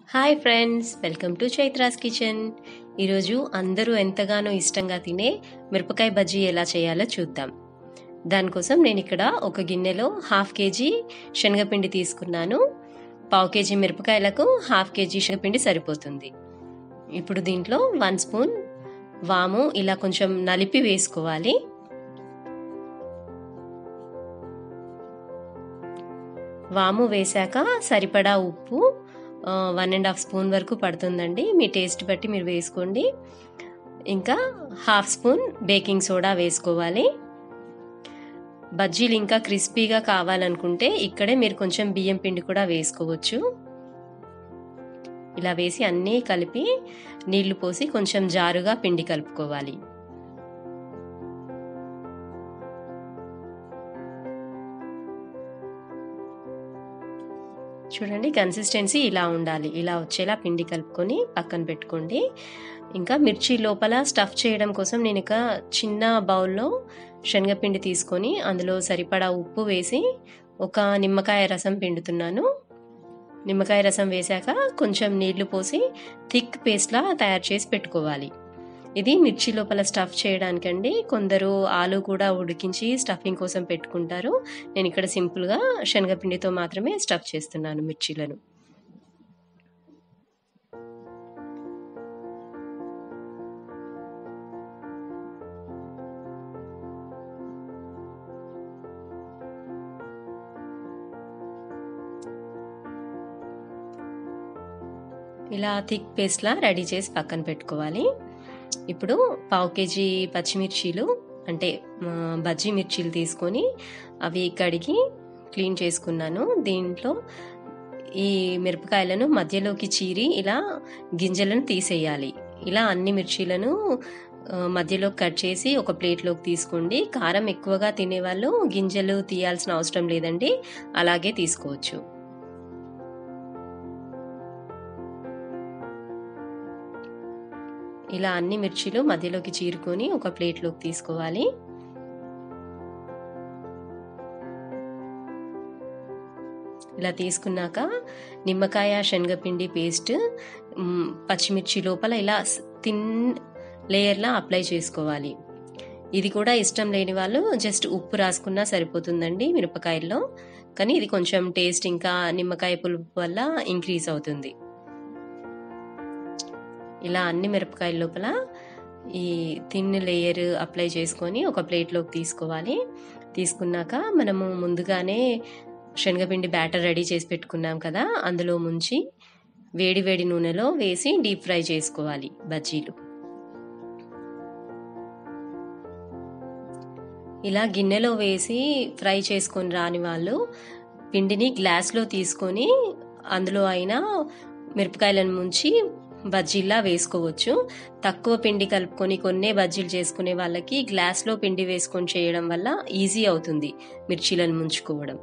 hi friends welcome to Chaitra's kitchen ఈరోజు అందరూ ఎంతగానో ఇష్టంగా తినే మిరపకాయ బజ్జీ ఎలా చేయాలో చూద్దాం దానికోసం నేను ఇక్కడ ఒక గిన్నెలో హాఫ్ కేజీ శనగపిండి తీసుకున్నాను పావు కేజీ మిరపకాయలకు హాఫ్ కేజీ శనగపిండి సరిపోతుంది ఇప్పుడు దీంట్లో వన్ స్పూన్ వాము ఇలా కొంచెం నలిపి వేసుకోవాలి వాము వేశాక సరిపడా ఉప్పు వన్ అండ్ హాఫ్ స్పూన్ వరకు పడుతుందండి మీ టేస్ట్ బట్టి మీరు వేసుకోండి ఇంకా హాఫ్ స్పూన్ బేకింగ్ సోడా వేసుకోవాలి బజ్జీలు ఇంకా క్రిస్పీగా కావాలనుకుంటే ఇక్కడే మీరు కొంచెం బియ్యం పిండి కూడా వేసుకోవచ్చు ఇలా వేసి అన్నీ కలిపి నీళ్లు పోసి కొంచెం జారుగా పిండి కలుపుకోవాలి చూడండి కన్సిస్టెన్సీ ఇలా ఉండాలి ఇలా వచ్చేలా పిండి కలుపుకొని పక్కన పెట్టుకోండి ఇంకా మిర్చి లోపల స్టఫ్ చేయడం కోసం నేను ఇక చిన్న బౌల్లో శనగపిండి తీసుకొని అందులో సరిపడా ఉప్పు వేసి ఒక నిమ్మకాయ రసం పిండుతున్నాను నిమ్మకాయ రసం వేశాక కొంచెం నీళ్లు పోసి థిక్ పేస్ట్లా తయారు చేసి పెట్టుకోవాలి ఇది మిర్చి లోపల స్టఫ్ చేయడానికండి కొందరు ఆలు కూడా ఉడికించి స్టఫింగ్ కోసం పెట్టుకుంటారు నేను ఇక్కడ సింపుల్గా శనగపిండితో మాత్రమే స్టఫ్ చేస్తున్నాను మిర్చీలను ఇలా థిక్ పేస్ట్లా రెడీ చేసి పక్కన పెట్టుకోవాలి ఇప్పుడు పావు కేజీ పచ్చిమిర్చీలు అంటే బజ్జీ మిర్చీలు తీసుకొని అవి కడిగి క్లీన్ చేసుకున్నాను దీంట్లో ఈ మిరపకాయలను మధ్యలోకి చీరి ఇలా గింజలను తీసేయాలి ఇలా అన్ని మిర్చీలను మధ్యలో కట్ చేసి ఒక ప్లేట్లోకి తీసుకోండి కారం ఎక్కువగా తినేవాళ్ళు గింజలు తీయాల్సిన అవసరం లేదండి అలాగే తీసుకోవచ్చు ఇలా అన్ని మిర్చీలు మధ్యలోకి చీరుకొని ఒక ప్లేట్లోకి తీసుకోవాలి ఇలా తీసుకున్నాక నిమ్మకాయ శనగపిండి పేస్ట్ పచ్చిమిర్చి లోపల ఇలా థిన్ లేయర్లా అప్లై చేసుకోవాలి ఇది కూడా ఇష్టం లేని వాళ్ళు జస్ట్ ఉప్పు రాసుకున్నా సరిపోతుందండి మిరపకాయల్లో కానీ ఇది కొంచెం టేస్ట్ ఇంకా నిమ్మకాయ పులుపు వల్ల ఇంక్రీజ్ అవుతుంది ఇలా అన్ని మిరపకాయల లోపల ఈ థిన్ లేయర్ అప్లై చేసుకొని ఒక ప్లేట్లోకి తీసుకోవాలి తీసుకున్నాక మనము ముందుగానే శనగపిండి బ్యాటర్ రెడీ చేసి పెట్టుకున్నాం కదా అందులో ముంచి వేడి వేడి నూనెలో వేసి డీప్ ఫ్రై చేసుకోవాలి బజ్జీలు ఇలా గిన్నెలో వేసి ఫ్రై చేసుకొని రాని వాళ్ళు పిండిని గ్లాస్లో తీసుకొని అందులో అయినా మిరపకాయలను ముంచి బజ్జీల్లా వేసుకోవచ్చు తక్కువ పిండి కలుపుకొని కొన్నే బజ్జీలు చేసుకునే వాళ్ళకి గ్లాస్లో పిండి వేసుకొని చేయడం వల్ల ఈజీ అవుతుంది మిర్చీలను ముంచుకోవడం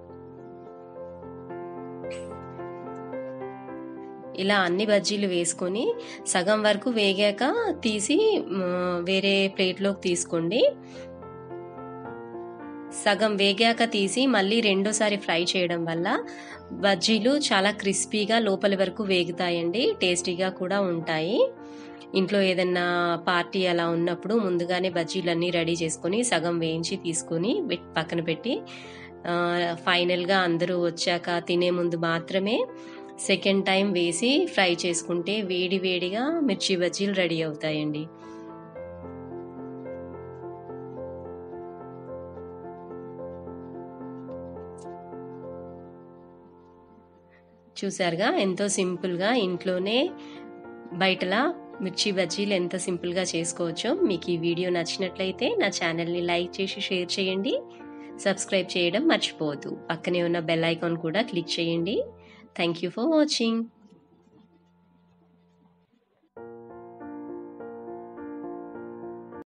ఇలా అన్ని బజ్జీలు వేసుకొని సగం వరకు వేగాక తీసి వేరే ప్లేట్లోకి తీసుకోండి సగం వేగాక తీసి మళ్ళీ రెండోసారి ఫ్రై చేయడం వల్ల బజ్జీలు చాలా క్రిస్పీగా లోపలి వరకు వేగుతాయండి టేస్టీగా కూడా ఉంటాయి ఇంట్లో ఏదన్నా పార్టీ అలా ఉన్నప్పుడు ముందుగానే బజ్జీలన్నీ రెడీ చేసుకొని సగం వేయించి తీసుకొని పక్కన పెట్టి ఫైనల్గా అందరూ వచ్చాక తినే ముందు మాత్రమే సెకండ్ టైం వేసి ఫ్రై చేసుకుంటే వేడి వేడిగా మిర్చి బజ్జీలు రెడీ అవుతాయండి చూసారుగా ఎంతో సింపుల్గా ఇంట్లోనే బయటలా మిర్చి బజ్జీలు ఎంత సింపుల్గా చేసుకోవచ్చో మీకు ఈ వీడియో నచ్చినట్లయితే నా ఛానల్ని లైక్ చేసి షేర్ చేయండి సబ్స్క్రైబ్ చేయడం మర్చిపోవద్దు పక్కనే ఉన్న బెల్ ఐకాన్ కూడా క్లిక్ చేయండి థ్యాంక్ యూ ఫర్ వాచింగ్